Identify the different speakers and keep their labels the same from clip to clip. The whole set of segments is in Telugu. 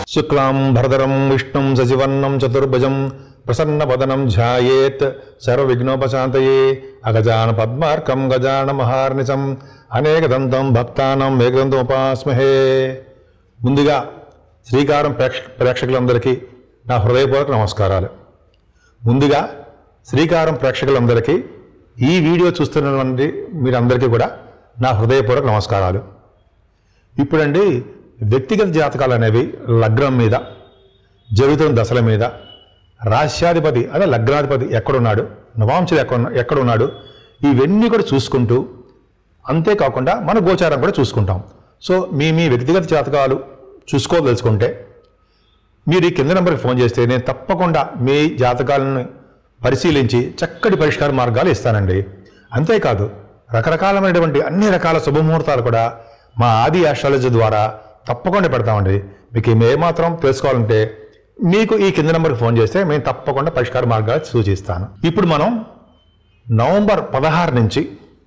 Speaker 1: శుక్లాం భరదరం విష్ణుం సజివర్ణం చతుర్భుజం ప్రసన్నవదనం ధ్యాయేత్ సర్వవిఘ్నోపశాంతయే అగజాన పద్మార్కం గజాన మహార్నిశం అనేకదంతం భక్తానం ఏకదంతం ఉపాస్మహే ముందుగా శ్రీకారం ప్రేక్ష ప్రేక్షకులందరికీ నా హృదయపూర్వక నమస్కారాలు ముందుగా శ్రీకారం ప్రేక్షకులందరికీ ఈ వీడియో చూస్తున్నటువంటి మీరందరికీ కూడా నా హృదయపూర్వక నమస్కారాలు ఇప్పుడండి వ్యక్తిగత జాతకాలు అనేవి లగ్నం మీద జరుగుతున్న దశల మీద రాష్ట్రాధిపతి అదే లగ్నాధిపతి ఎక్కడున్నాడు నవాంశుడు ఎక్కడ ఎక్కడున్నాడు ఇవన్నీ కూడా చూసుకుంటూ అంతేకాకుండా మన గోచారం కూడా చూసుకుంటాం సో మీ మీ వ్యక్తిగత జాతకాలు చూసుకోదలుచుకుంటే మీరు ఈ కింద నెంబర్కి ఫోన్ చేస్తే నేను తప్పకుండా మీ జాతకాలను పరిశీలించి చక్కటి పరిష్కార మార్గాలు ఇస్తానండి అంతేకాదు రకరకాలమైనటువంటి అన్ని రకాల శుభముహూర్తాలు కూడా మా ఆది ఆస్ట్రాలజీ ద్వారా తప్పకుండా పెడతామండి మీకు ఏమాత్రం తెలుసుకోవాలంటే మీకు ఈ కింద నెంబర్కి ఫోన్ చేస్తే మేము తప్పకుండా పరిష్కార మార్గాలు సూచిస్తాను ఇప్పుడు మనం నవంబర్ పదహారు నుంచి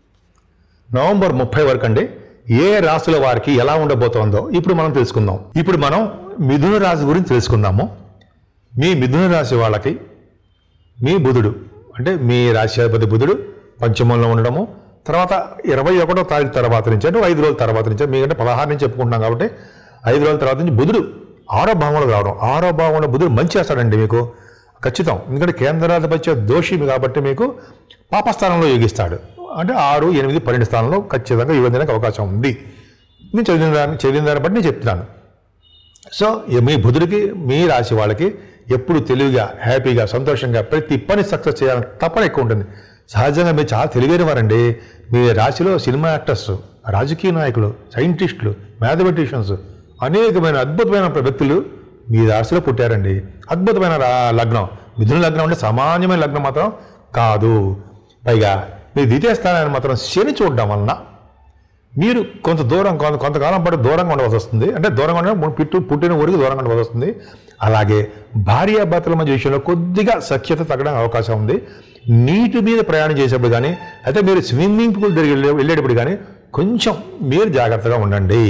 Speaker 1: నవంబర్ ముప్పై వరకు అండి ఏ రాశుల వారికి ఎలా ఉండబోతోందో ఇప్పుడు మనం తెలుసుకుందాం ఇప్పుడు మనం మిథున రాశి గురించి తెలుసుకుందాము మీ మిథున రాశి వాళ్ళకి మీ బుధుడు అంటే మీ రాశ్యాధిపతి బుధుడు పంచమంలో ఉండడము తర్వాత ఇరవై ఒకటో తారీఖు తర్వాత నుంచి అంటే ఐదు రోజుల తర్వాత నుంచి మీకంటే పదహారు నుంచి చెప్పుకుంటున్నాం కాబట్టి ఐదు రోజుల తర్వాత నుంచి బుధుడు ఆరో భావంలో రావడం ఆరో భావంలో బుధుడు మంచి చేస్తాడండి మీకు ఖచ్చితం ఎందుకంటే కేంద్రాధిపత్య దోషి కాబట్టి మీకు పాపస్థానంలో యోగిస్తాడు అంటే ఆరు ఎనిమిది పన్నెండు స్థానంలో ఖచ్చితంగా యోగించడానికి అవకాశం ఉంది నేను చదివిన దాన్ని చదివిన దాన్ని బట్టి నేను చెప్తున్నాను సో ఈ మీ బుధుడికి మీ రాశి వాళ్ళకి ఎప్పుడు తెలివిగా హ్యాపీగా సంతోషంగా ప్రతి పని సక్సెస్ చేయాలని తపన ఎక్కువ ఉంటుంది సహజంగా మీరు చాలా తెలివైన వారండి మీ రాశిలో సినిమా యాక్టర్స్ రాజకీయ నాయకులు సైంటిస్టులు మ్యాథమెటిషియన్స్ అనేకమైన అద్భుతమైన వ్యక్తులు మీ రాశిలో పుట్టారండి అద్భుతమైన రా- లగ్నం మిథున లగ్నం అంటే సామాన్యమైన లగ్నం మాత్రం కాదు పైగా మీ ద్వితీయ స్థానాన్ని మాత్రం శని చూడడం వలన మీరు కొంత దూరం కొంత కొంతకాలం పాటు దూరంగా ఉండవలసి వస్తుంది అంటే దూరంగా ఉండడం పుట్టు పుట్టిన ఊరికి దూరంగా ఉండవలసి వస్తుంది అలాగే భార్యాభర్తల మధ్య విషయంలో కొద్దిగా సఖ్యత తగ్గడానికి అవకాశం ఉంది నీటి మీద ప్రయాణం చేసేప్పుడు కానీ అయితే మీరు స్విమ్మింగ్ పూల్ దగ్గర వెళ్ళే- వెళ్ళేటప్పుడు కానీ కొంచెం మీరు జాగ్రత్తగా ఉండండి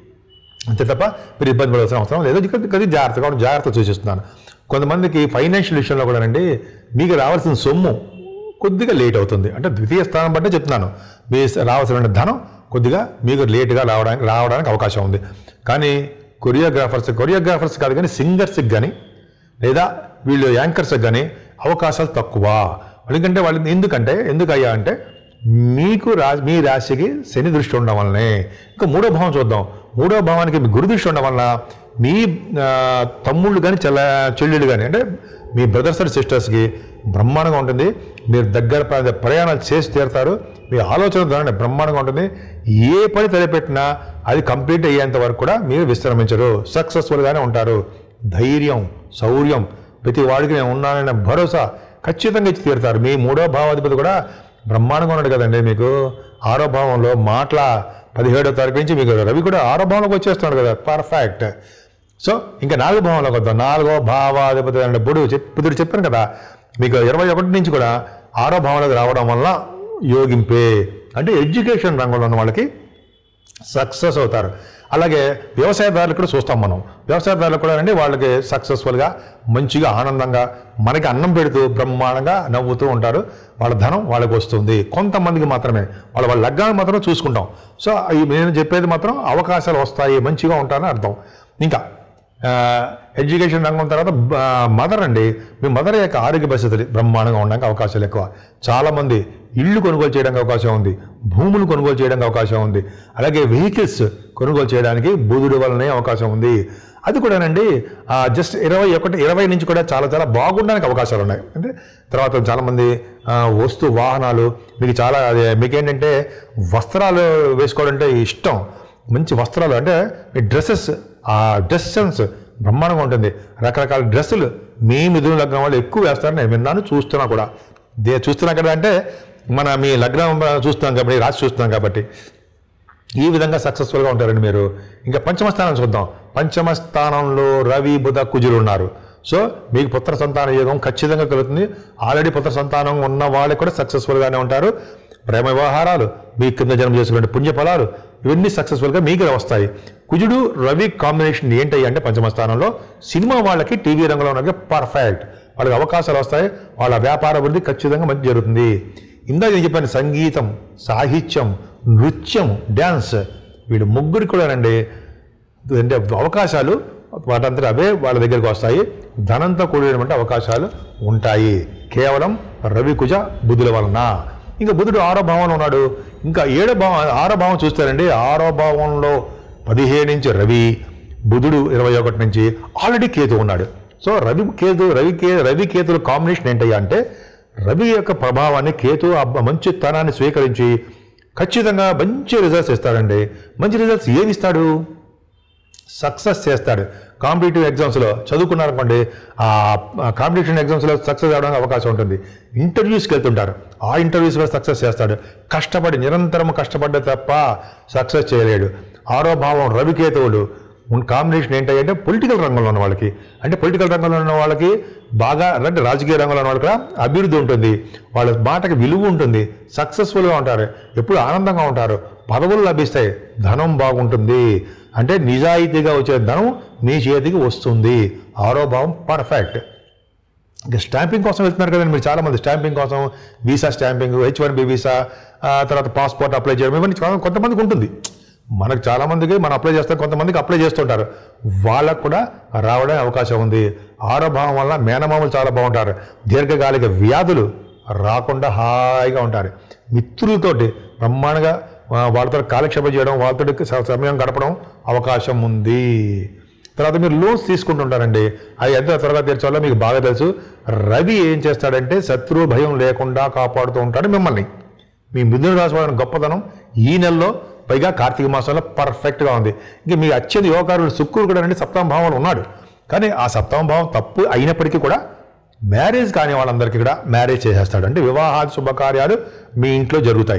Speaker 1: అంతే తప్ప మీరు ఇబ్బంది పడాల్సిన అవసరం లేదు కొద్ది కొద్ది జాగ్రత్తగా ఉండి జాగ్రత్త సూచిస్తున్నాను కొంతమందికి ఫైనాన్షియల్ విషయంలో కూడా అండి మీకు రావాల్సిన సొమ్ము కొద్దిగా లేట్ అవుతుంది అంటే ద్వితీయ స్థానం బట్టే చెప్తున్నాను మీ రావాల్సిన ధనం కొద్దిగా మీకు లేట్గా రావడానికి రావడానికి అవకాశం ఉంది కానీ కొరియోగ్రాఫర్స్ కొరియోగ్రాఫర్స్ కాదు కానీ సింగర్స్కి కానీ లేదా వీళ్ళు యాంకర్స్కి కానీ అవకాశాలు తక్కువ ఎందుకంటే వాళ్ళు ఎందుకంటే ఎందుకు అయ్యా అంటే మీకు రా మీ రాశికి శని దృష్టి ఉండడం వల్లనే ఇంకా మూడో భావం చూద్దాం మూడో భావానికి మీ గురు దృష్టి ఉండడం వల్ల మీ ఆ, తమ్ముళ్ళు కానీ చెల్ల చెల్లెళ్ళు కానీ అంటే మీ బ్రదర్స్ అండ్ సిస్టర్స్కి బ్రహ్మాండంగా ఉంటుంది మీరు దగ్గర ప్ర- ప్రయాణాలు చేసి తీరుతారు మీ ఆలోచన ద్వారా బ్రహ్మాండంగా ఉంటుంది ఏ పని తలపెట్టినా అది కంప్లీట్ అయ్యేంత వరకు కూడా మీరు విశ్రమించరు సక్సెస్ఫుల్గానే ఉంటారు ధైర్యం శౌర్యం ప్రతి వాడికి నేను ఉన్నానన్న భరోసా ఖచ్చితంగా ఇచ్చి తీరుతారు మీ మూడో భావాధిపతి కూడా బ్రహ్మాండంగా ఉన్నాడు కదండి మీకు ఆరో భావంలో మాటల పదిహేడో తారీఖు నుంచి మీకు రవి కూడా ఆరో భావంలోకి వచ్చేస్తున్నాడు కదా పర్ఫెక్ట్ సో ఇంకా నాలుగో భావంలోకి వద్దాం నాలుగో భావాధిపతి అంటే బుడు చెప్ బుధుడు చెప్పాను కదా మీకు ఇరవై ఒకటి నుంచి కూడా ఆరో భావంలోకి రావడం వల్ల యోగింపే అంటే ఎడ్యుకేషన్ రంగంలో ఉన్న వాళ్ళకి సక్సెస్ అవుతారు అలాగే వ్యవసాయదారులు కూడా చూస్తాం మనం వ్యవసాయదారులు కూడా అండి వాళ్ళకి సక్సెస్ఫుల్గా మంచిగా ఆనందంగా మనకి అన్నం పెడుతూ బ్రహ్మాండంగా నవ్వుతూ ఉంటారు వాళ్ళ ధనం వాళ్ళకి వస్తుంది కొంతమందికి మాత్రమే వాళ్ళ వాళ్ళ లగ్నాన్ని మాత్రం చూసుకుంటాం సో ఈ నేను చెప్పేది మాత్రం అవకాశాలు వస్తాయి మంచిగా ఉంటారని అర్థం ఇంకా ఆ, ఎడ్యుకేషన్ రంగం తర్వాత బ- మదర్ అండి మీ మదర్ యొక్క ఆరోగ్య పరిస్థితులు బ్రహ్మాండంగా ఉండడానికి అవకాశాలు ఎక్కువ చాలామంది ఇళ్ళు కొనుగోలు చేయడానికి అవకాశం ఉంది భూములు కొనుగోలు చేయడానికి అవకాశం ఉంది అలాగే వెహికల్స్ కొనుగోలు చేయడానికి బుధుడు వల్లనే అవకాశం ఉంది అది కూడానండి జస్ట్ ఇరవై ఒకటి ఇరవై నుంచి కూడా చాలా చాలా బాగుండడానికి అవకాశాలు ఉన్నాయి అంటే తర్వాత చాలామంది ఆ, వస్తు వాహనాలు మీకు చాలా అదే మీకేంటంటే వస్త్రాలు వేసుకోవడం అంటే ఇష్టం మంచి వస్త్రాలు అంటే ఈ డ్రెస్సెస్ ఆ డ్రెస్ సెన్స్ బ్రహ్మాండంగా ఉంటుంది రకరకాల డ్రెస్సులు మీ మిథున లగ్నం వాళ్ళు ఎక్కువ వేస్తారని నేను విన్నాను చూస్తున్నా కూడా దే చూస్తున్నా కదా అంటే మన మీ లగ్నం చూస్తున్నాం కాబట్టి రాసి చూస్తున్నాం కాబట్టి ఈ విధంగా సక్సెస్ఫుల్గా ఉంటారండి మీరు ఇంకా పంచమ స్థానం చూద్దాం పంచమ స్థానంలో రవి బుధ కుజులు ఉన్నారు సో మీకు పుత్ర సంతాన యోగం ఖచ్చితంగా కలుగుతుంది ఆల్రెడీ పుత్ర సంతానం ఉన్న వాళ్ళకి కూడా సక్సెస్ఫుల్గానే ఉంటారు ప్రేమ వ్యవహారాలు మీ కింద జన్మ చేసుకునే పుణ్య ఫలాలు ఇవన్నీ సక్సెస్ఫుల్గా మీకు వస్తాయి కుజుడు రవి కాంబినేషన్ ఏంటి అంటే పంచమ స్థానంలో సినిమా వాళ్ళకి టీవీ రంగంలో ఉన్న పర్ఫెక్ట్ వాళ్ళకి అవకాశాలు వస్తాయి వాళ్ళ వ్యాపార అభివృద్ధి ఖచ్చితంగా మంచి జరుగుతుంది ఇందాక నేను చెప్పాను సంగీతం సాహిత్యం నృత్యం డ్యాన్స్ వీళ్ళు ముగ్గురికి కూడానండి అంటే అవకాశాలు వాటంతట అవే వాళ్ళ దగ్గరికి వస్తాయి ధనంతో కూడినటువంటి అవకాశాలు ఉంటాయి కేవలం రవి కుజ బుధుల వలన ఇంకా బుధుడు ఆరో భావంలో ఉన్నాడు ఇంకా ఏడో భావం ఆరో భావం చూస్తారండి ఆరో భావంలో పదిహేడు నుంచి రవి బుధుడు ఇరవై ఒకటి నుంచి ఆల్రెడీ కేతు ఉన్నాడు సో రవి కేతు రవి కే రవి కేతుల కాంబినేషన్ ఏంటయ్యా అంటే రవి యొక్క ప్రభావాన్ని కేతు ఆ మంచి తనాన్ని స్వీకరించి ఖచ్చితంగా మంచి రిజల్ట్స్ ఇస్తాడండి మంచి రిజల్ట్స్ ఏమి ఇస్తాడు సక్సెస్ చేస్తాడు కాంపిటేటివ్ ఎగ్జామ్స్లో చదువుకున్నారనుకోండి ఆ కాంపిటేషన్ ఎగ్జామ్స్లో సక్సెస్ అవడానికి అవకాశం ఉంటుంది ఇంటర్వ్యూస్కి వెళ్తుంటారు ఆ ఇంటర్వ్యూస్లో సక్సెస్ చేస్తాడు కష్టపడి నిరంతరం కష్టపడ్డ తప్ప సక్సెస్ చేయలేడు ఆరో భావం రవికేతువులు కాంబినేషన్ ఏంటంటే పొలిటికల్ రంగంలో ఉన్న వాళ్ళకి అంటే పొలిటికల్ రంగంలో ఉన్న వాళ్ళకి బాగా అంటే రాజకీయ రంగంలో ఉన్న వాళ్ళకి కూడా అభివృద్ధి ఉంటుంది వాళ్ళ మాటకి విలువ ఉంటుంది సక్సెస్ఫుల్గా ఉంటారు ఎప్పుడు ఆనందంగా ఉంటారు పదవులు లభిస్తాయి ధనం బాగుంటుంది అంటే నిజాయితీగా వచ్చే ధనం మీ చేతికి వస్తుంది ఆరో భావం పర్ఫెక్ట్ ఇంకా స్టాంపింగ్ కోసం వెళ్తున్నారు కదండి మీరు చాలా మంది స్టాంపింగ్ కోసం visa stamping H one B visa ఆ తర్వాత పాస్పోర్ట్ అప్లై చేయడం ఇవన్నీ చాలా- కొంతమందికి ఉంటుంది మనకు చాలా మందికి మనం అప్లై చేస్తాం కొంతమందికి అప్లై చేస్తుంటారు వాళ్ళకు కూడా రావడానికి అవకాశం ఉంది ఆరో భావం వల్ల మేనమామలు చాలా బాగుంటారు దీర్ఘకాలిక వ్యాధులు రాకుండా హాయిగా ఉంటారు మిత్రులతోటి బ్రహ్మాండంగా ఆ, వాళ్ళతో కాలక్షేపం చేయడం వాళ్ళతో స- సమయం గడపడం అవకాశం ఉంది తర్వాత మీరు లోన్స్ తీసుకుంటుంటారండి అది ఎంత త్వరగా తీర్చాలో మీకు బాగా తెలుసు రవి ఏం చేస్తాడంటే శత్రు భయం లేకుండా కాపాడుతూ ఉంటాడు మిమ్మల్ని మీ మిథున రాశి వాళ్ళ గొప్పతనం ఈ నెలలో పైగా కార్తీక మాసంలో పర్ఫెక్ట్గా ఉంది ఇంకా మీ అత్యంత యోగారుడు శుక్రుడు కూడా అండి సప్తమ భావంలో ఉన్నాడు కానీ ఆ సప్తమ భావం తప్పు అయినప్పటికీ కూడా మ్యారేజ్ కాని వాళ్ళందరికీ కూడా మ్యారేజ్ చేసేస్తాడు అంటే వివాహాది శుభకార్యాలు మీ ఇంట్లో జరుగుతాయి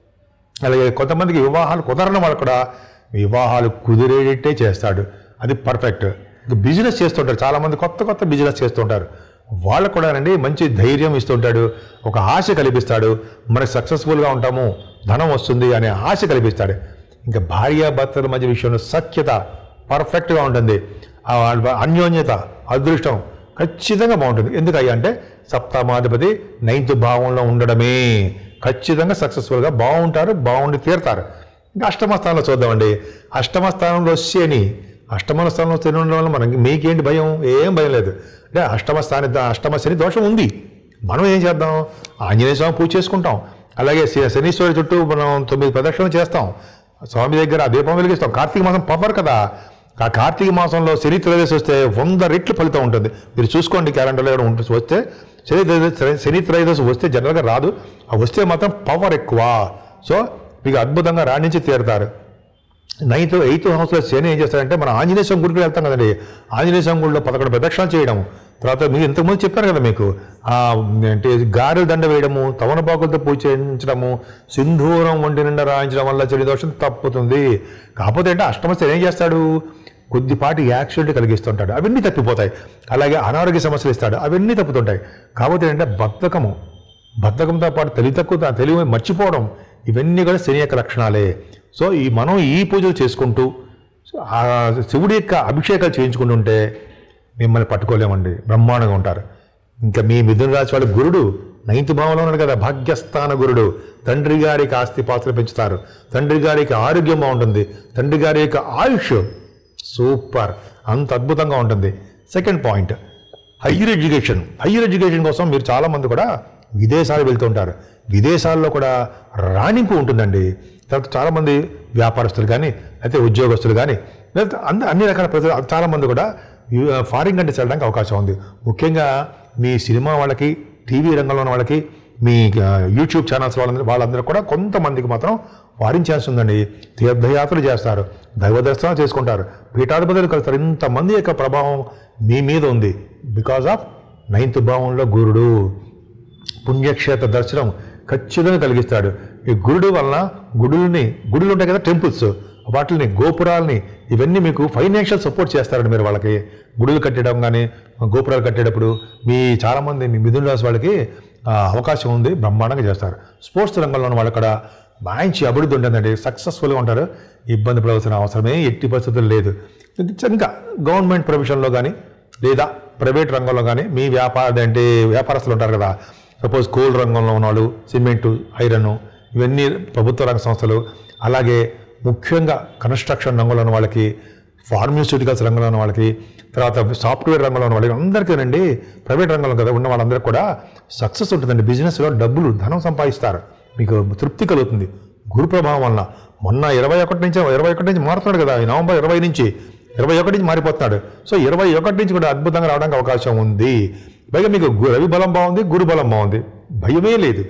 Speaker 1: అలాగే కొంతమందికి వివాహాలు కుదరని వాళ్ళు కూడా వివాహాలు కుదిరేటట్టే చేస్తాడు అది పర్ఫెక్ట్ ఇంకా బిజినెస్ చేస్తుంటారు చాలామంది కొత్త కొత్త బిజినెస్ చేస్తుంటారు వాళ్ళకు కూడా అండి మంచి ధైర్యం ఇస్తుంటాడు ఒక ఆశ కల్పిస్తాడు మనకి సక్సెస్ఫుల్గా ఉంటాము ధనం వస్తుంది అనే ఆశ కల్పిస్తాడు ఇంకా భార్యాభర్తల మధ్య విషయంలో సఖ్యత పర్ఫెక్ట్గా ఉంటుంది ఆ అన్యోన్యత అదృష్టం ఖచ్చితంగా బాగుంటుంది ఎందుకయ్యా అంటే సప్తమాధిపతి నైన్త్ భావంలో ఉండడమే ఖచ్చితంగా సక్సెస్ఫుల్గా బాగుంటారు బాగుండి తీరుతారు ఇంకా అష్టమ స్థానంలో చూద్దామండి అష్టమ స్థానంలో శని అష్టమ స్థానంలో శని ఉండడం వల్ల మనకి మీకేంటి భయం ఏం భయం లేదు అంటే అష్టమ స్థాని అష్టమ శని దోషం ఉంది మనం ఏం చేద్దాం ఆంజనేయ స్వామి పూజ చేసుకుంటాం అలాగే శ- శనీశ్వరి చుట్టూ మనం తొమ్మిది ప్రదక్షిణలు చేస్తాం స్వామి దగ్గర ఆ దీపం వెలిగిస్తాం కార్తీక మాసం పవర్ కదా ఆ కార్తీక మాసంలో శని త్రయోదశి వస్తే వంద రెట్లు ఫలితం ఉంటుంది మీరు చూసుకోండి క్యాలెండర్లో కూడా ఉంటుంది వస్తే శని త్రయోదశి శని త్రయోదశి వస్తే జనరల్గా రాదు ఆ వస్తే మాత్రం పవర్ ఎక్కువ సో మీకు అద్భుతంగా రాణించి తీరుతారు నైన్త్ ఎయిత్ హౌస్లో శని ఏం చేస్తారంటే మన ఆంజనేయ స్వామి గుడికి వెళ్తాం కదండి ఆంజనేయ స్వామి గుడిలో పదకొండు ప్రదక్షిణాలు చేయడం తర్వాత మీరు ఇంతకుముందు చెప్పాను కదా మీకు ఆ అంటే గారెల దండ వేయడము తవనపాకులతో పూజ చేయించడము సింధూరం వంటి నిండా రాయించడం వల్ల చెడు దోషం తప్పుతుంది కాకపోతే అంటే అష్టమ శని ఏం చేస్తాడు కొద్దిపాటి యాక్సిడెంట్ కలిగిస్తుంటాడు అవన్నీ తప్పిపోతాయి అలాగే అనారోగ్య సమస్యలు ఇస్తాడు అవన్నీ తప్పుతుంటాయి కాకపోతే ఏంటంటే బద్ధకము బద్ధకంతో పాటు తెలివి తక్కువ తెలివి మర్చిపోవడం ఇవన్నీ కూడా శని యొక్క లక్షణాలే సో ఈ మనం ఈ పూజలు చేసుకుంటూ ఆ శివుడి యొక్క అభిషేకాలు చేయించుకుంటుంటే మిమ్మల్ని పట్టుకోలేమండి బ్రహ్మాండంగా ఉంటారు ఇంకా మీ మిథున రాశి వాళ్ళ గురుడు నైన్త్ భావంలో ఉన్నాడు కదా భాగ్యస్థాన గురుడు తండ్రి గారికి ఆస్తి పాత్రలు పెంచుతారు తండ్రి గారికి ఆరోగ్యం బాగుంటుంది తండ్రి గారి యొక్క ఆయుష్ సూపర్ అంత అద్భుతంగా ఉంటుంది second point higher education higher education కోసం మీరు చాలామంది కూడా విదేశాలు వెళ్తుంటారు విదేశాల్లో కూడా రాణింపు ఉంటుందండి తర్వాత చాలామంది వ్యాపారస్తులు కానీ అయితే ఉద్యోగస్తులు కానీ లేకపోతే అన్ని అన్ని రకాల ప్రజలు చాలామంది కూడా యు- ఫారిన్ కంట్రీస్ వెళ్ళడానికి అవకాశం ఉంది ముఖ్యంగా మీ సినిమా వాళ్ళకి టీవీ రంగంలో ఉన్న వాళ్ళకి మీ ఆ, యూట్యూబ్ ఛానల్స్ వాళ్ళందరూ వాళ్ళందరూ కూడా కొంతమందికి మాత్రం ఫారిన్ ఛాన్స్ ఉందండి తీర్థయాత్రలు చేస్తారు దైవ దర్శనాలు చేసుకుంటారు పీఠాధిపతులు కలుస్తారు ఇంతమంది యొక్క ప్రభావం మీ మీద ఉంది బికాజ్ ఆఫ్ నైన్త్ భావంలో గురుడు పుణ్యక్షేత్ర దర్శనం ఖచ్చితంగా కలిగిస్తాడు ఈ గురుడు వలన గుడుల్ని గుడులు ఉంటాయి కదా టెంపుల్స్ వాటిని గోపురాలని ఇవన్నీ మీకు ఫైనాన్షియల్ సపోర్ట్ చేస్తారండి మీరు వాళ్ళకి గుడులు కట్టడం కానీ గోపురాలు కట్టేటప్పుడు మీ చాలామంది మీ మిథున రాశి వాళ్ళకి ఆ, అవకాశం ఉంది బ్రహ్మాండంగా చేస్తారు స్పోర్ట్స్ రంగంలో ఉన్న వాళ్ళు కూడా మంచి అభివృద్ధి ఉంటుందండి సక్సెస్ఫుల్గా ఉంటారు ఇబ్బంది పడవలసిన అవసరమే ఎట్టి పరిస్థితులు లేదు ఇంకా గవర్నమెంట్ ప్రొఫెషన్లో కానీ లేదా ప్రైవేట్ రంగంలో కానీ మీ వ్యాపార అంటే వ్యాపారస్తులు ఉంటారు కదా సపోజ్ కోల్ రంగంలో ఉన్నవాళ్ళు సిమెంటు ఐరన్ ఇవన్నీ ప్రభుత్వ రంగ సంస్థలు అలాగే ముఖ్యంగా కన్స్ట్రక్షన్ రంగంలో ఉన్న వాళ్ళకి ఫార్మాస్యూటికల్స్ రంగంలో ఉన్న వాళ్ళకి తర్వాత సాఫ్ట్వేర్ రంగంలో ఉన్న వాళ్ళకి అందరికీనండి ప్రైవేట్ రంగంలో కదా ఉన్న వాళ్ళందరికీ కూడా సక్సెస్ ఉంటుందండి బిజినెస్లో డబ్బులు ధనం సంపాదిస్తారు మీకు తృప్తి కలుగుతుంది గురు ప్రభావం వలన మొన్న ఇరవై ఒకటి నుంచి ఇరవై ఒకటి నుంచి మారుతున్నాడు కదా ఈ నవంబర్ ఇరవై నుంచి ఇరవై ఒకటి నుంచి మారిపోతున్నాడు సో ఇరవై ఒకటి నుంచి కూడా అద్భుతంగా రావడానికి అవకాశం ఉంది పైగా మీకు గు- రవి బలం బాగుంది గురు బలం బాగుంది భయమే లేదు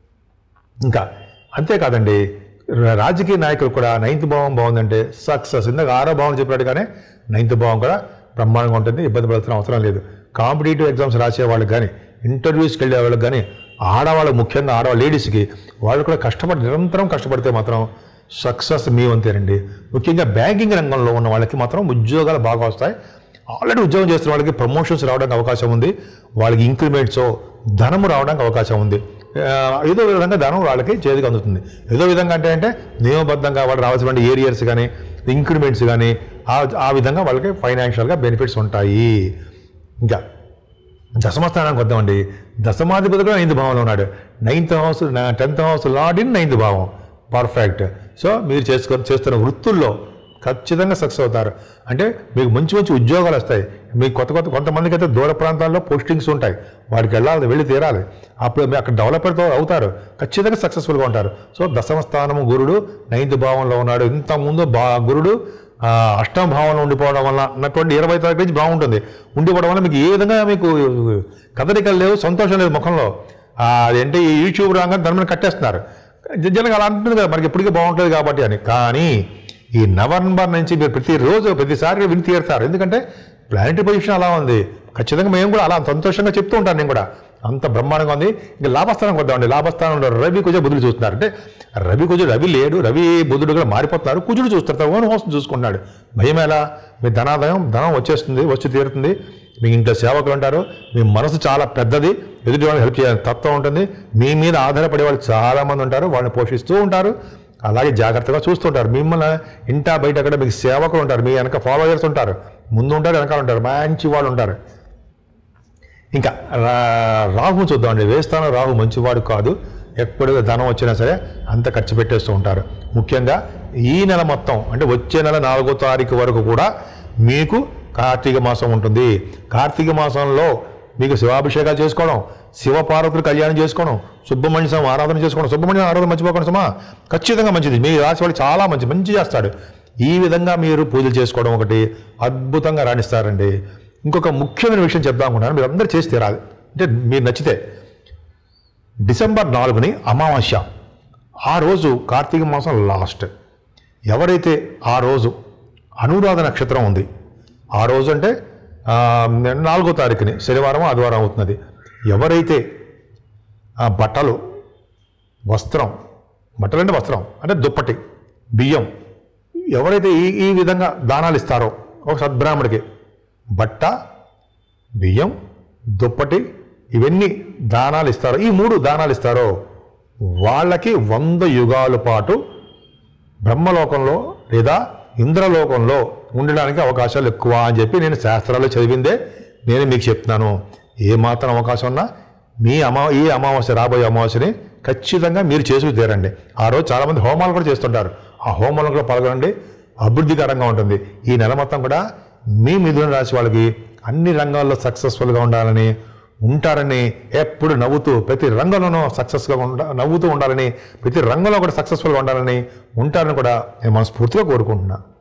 Speaker 1: ఇంకా అంతేకాదండి ర- రాజకీయ నాయకులు కూడా నైన్త్ భావం బాగుందంటే సక్సెస్ ఇందాక ఆరో భావం చెప్పినట్టుగానే నైన్త్ భావం కూడా బ్రహ్మాండంగా ఉంటుంది ఇబ్బంది పడాల్సిన అవసరం లేదు కాంపిటేటివ్ ఎగ్జామ్స్ రాసే వాళ్ళకి కానీ ఇంటర్వ్యూస్కి వెళ్ళే వాళ్ళకి కానీ ఆడవాళ్ళు ముఖ్యంగా ఆడవాళ్ళ లేడీస్కి వాళ్ళు కూడా కష్టపడి నిరంతరం కష్టపడితే మాత్రం సక్సెస్ మీ వంతేనండి ముఖ్యంగా బ్యాంకింగ్ రంగంలో ఉన్న వాళ్ళకి మాత్రం ఉద్యోగాలు బాగా వస్తాయి ఆల్రెడీ ఉద్యోగం చేస్తున్న వాళ్ళకి ప్రమోషన్స్ రావడానికి అవకాశం ఉంది వాళ్ళకి ఇంక్రిమెంట్స్ ధనము రావడానికి అవకాశం ఉంది ఆ, ఏదో విధంగా ధనం వాళ్ళకి చేతికి అందుతుంది ఏదో విధంగా అంటే అంటే నియమబద్ధంగా వాళ్ళు రావాల్సిన ఏరియర్స్ కానీ ఇంక్రిమెంట్స్ కానీ ఆ ఆ విధంగా వాళ్ళకి ఫైనాన్షియల్గా బెనిఫిట్స్ ఉంటాయి ఇంకా దశమస్థానానికి వద్దామండి దశమాధిపతి కూడా నైన్త్ భావంలో ఉన్నాడు ninth house tenth house lord in ninth భావం పర్ఫెక్ట్ సో మీరు చేసుకో చేస్తున్న వృత్తుల్లో ఖచ్చితంగా సక్సెస్ అవుతారు అంటే మీకు మంచి మంచి ఉద్యోగాలు వస్తాయి మీకు కొత్త కొత్త కొంతమందికి అయితే దూర ప్రాంతాల్లో పోస్టింగ్స్ ఉంటాయి వాడికి వెళ్ళాలి వెళ్ళి తీరాలి అప్పుడు మీరు అక్కడ డెవలపర్తో అవుతారు ఖచ్చితంగా సక్సెస్ఫుల్గా ఉంటారు సో దశమ స్థానము గురుడు నైన్త్ భావంలో ఉన్నాడు ఇంత ముందు బా గురుడు ఆ, అష్టమ భావంలో ఉండిపోవడం వల్ల ఉన్నటువంటి ఇరవై తారీఖు నుంచి బాగుంటుంది ఉండిపోవడం వల్ల మీకు ఏ విధంగా మీకు కదలికలు లేవు సంతోషం లేదు ముఖంలో ఆ, అదేంటి ఈ యూట్యూబ్ రాగానే దాని మీద కట్టేస్తున్నారు జనగా అలా అంటుంది కదా మనకి ఎప్పటికీ బాగుంటుంది కాబట్టి అని కానీ ఈ నవంబర్ నుంచి మీరు ప్రతిరోజు ప్రతిసారి విని తీరుతారు ఎందుకంటే ప్లానెటరీ పొజిషన్ అలా ఉంది ఖచ్చితంగా మేము కూడా అలా సంతోషంగా చెప్తూ ఉంటాను నేను కూడా అంత బ్రహ్మాండంగా ఉంది ఇంకా లాభస్థానం వద్దామండి లాభస్థానంలో రవి కుజ బుధుడు చూస్తున్నారు అంటే రవి కుజ రవి లేడు రవి బుధుడు కూడా మారిపోతున్నారు కుజుడు చూస్తారు తన ఓన్ హోస్ట్ చూసుకుంటున్నాడు భయం ఎలా మీ ధనాదాయం ధనం వచ్చేస్తుంది వచ్చి తీరుతుంది మీ ఇంట్లో సేవకులు ఉంటారు మీ మనసు చాలా పెద్దది ఎదుటి వాళ్ళని హెల్ప్ చేయాలని తత్వం ఉంటుంది మీ మీద ఆధారపడే వాళ్ళు చాలా మంది ఉంటారు వాళ్ళని పోషిస్తూ ఉంటారు అలాగే జాగ్రత్తగా చూస్తుంటారు మిమ్మల్ని ఇంటా బయట కూడా మీకు సేవకులు ఉంటారు మీ వెనక ఫాలోయర్స్ ఉంటారు ముందు ఉంటారు వెనకాల ఉంటారు మంచి వాళ్ళు ఉంటారు ఇంకా రా- రాహు చూద్దామండి వేస్తాను రాహు మంచివాడు కాదు ఎప్పుడు ధనం వచ్చినా సరే అంత ఖర్చు పెట్టేస్తూ ఉంటారు ముఖ్యంగా ఈ నెల మొత్తం అంటే వచ్చే నెల నాలుగో తారీఖు వరకు కూడా మీకు కార్తీక మాసం ఉంటుంది కార్తీక మాసంలో మీకు శివాభిషేకాలు చేసుకోవడం శివపార్వతులు కళ్యాణం చేసుకోవడం సుబ్రహ్మణ్య స్వామి ఆరాధన చేసుకోవడం సుబ్రహ్మణ్య ఆరాధన మర్చిపోకండి సుమా ఖచ్చితంగా మంచిది మీ రాశి వాళ్ళు చాలా మంచి మంచి చేస్తాడు ఈ విధంగా మీరు పూజలు చేసుకోవడం ఒకటి అద్భుతంగా రాణిస్తారండి ఇంకొక ముఖ్యమైన విషయం చెప్దాం అనుకున్నాను మీరు అందరూ చేసి తీరాలి అంటే మీరు నచ్చితే డిసెంబర్ నాలుగుని అమావాస్య ఆ రోజు కార్తీక మాసం లాస్ట్ ఎవరైతే ఆ రోజు అనురాధ నక్షత్రం ఉంది ఆ రోజు అంటే ఆ, నాలుగో తారీఖుని శనివారం ఆదివారం అవుతున్నది ఎవరైతే ఆ బట్టలు వస్త్రం బట్టలు అంటే వస్త్రం అంటే దుప్పటి బియ్యం ఎవరైతే ఈ ఈ విధంగా దానాలు ఇస్తారో ఒక సద్బ్రాహ్మడికి బట్ట బియ్యం దుప్పటి ఇవన్నీ దానాలు ఇస్తారో ఈ మూడు దానాలు ఇస్తారో వాళ్ళకి వంద యుగాల పాటు బ్రహ్మలోకంలో లేదా ఇంద్రలోకంలో ఉండడానికి అవకాశాలు ఎక్కువ అని చెప్పి నేను శాస్త్రాలు చదివిందే నేను మీకు చెప్తున్నాను ఏ మాత్రం అవకాశం ఉన్నా మీ అమా ఈ అమావాస్య రాబోయే అమావాస్యని ఖచ్చితంగా మీరు చేసుకు తీరండి ఆ రోజు చాలామంది హోమాలు కూడా చేస్తుంటారు ఆ హోమాలను కూడా పాల్గొనండి అభివృద్ధికరంగా ఉంటుంది ఈ నెల మొత్తం కూడా మీ మిథున రాశి వాళ్ళకి అన్ని రంగాల్లో సక్సెస్ఫుల్గా ఉండాలని ఉంటారని ఎప్పుడు నవ్వుతూ ప్రతి రంగంలోనూ సక్సెస్గా ఉండ నవ్వుతూ ఉండాలని ప్రతి రంగంలో కూడా సక్సెస్ఫుల్గా ఉండాలని ఉంటారని కూడా నేను మనస్ఫూర్తిగా కోరుకుంటున్నాను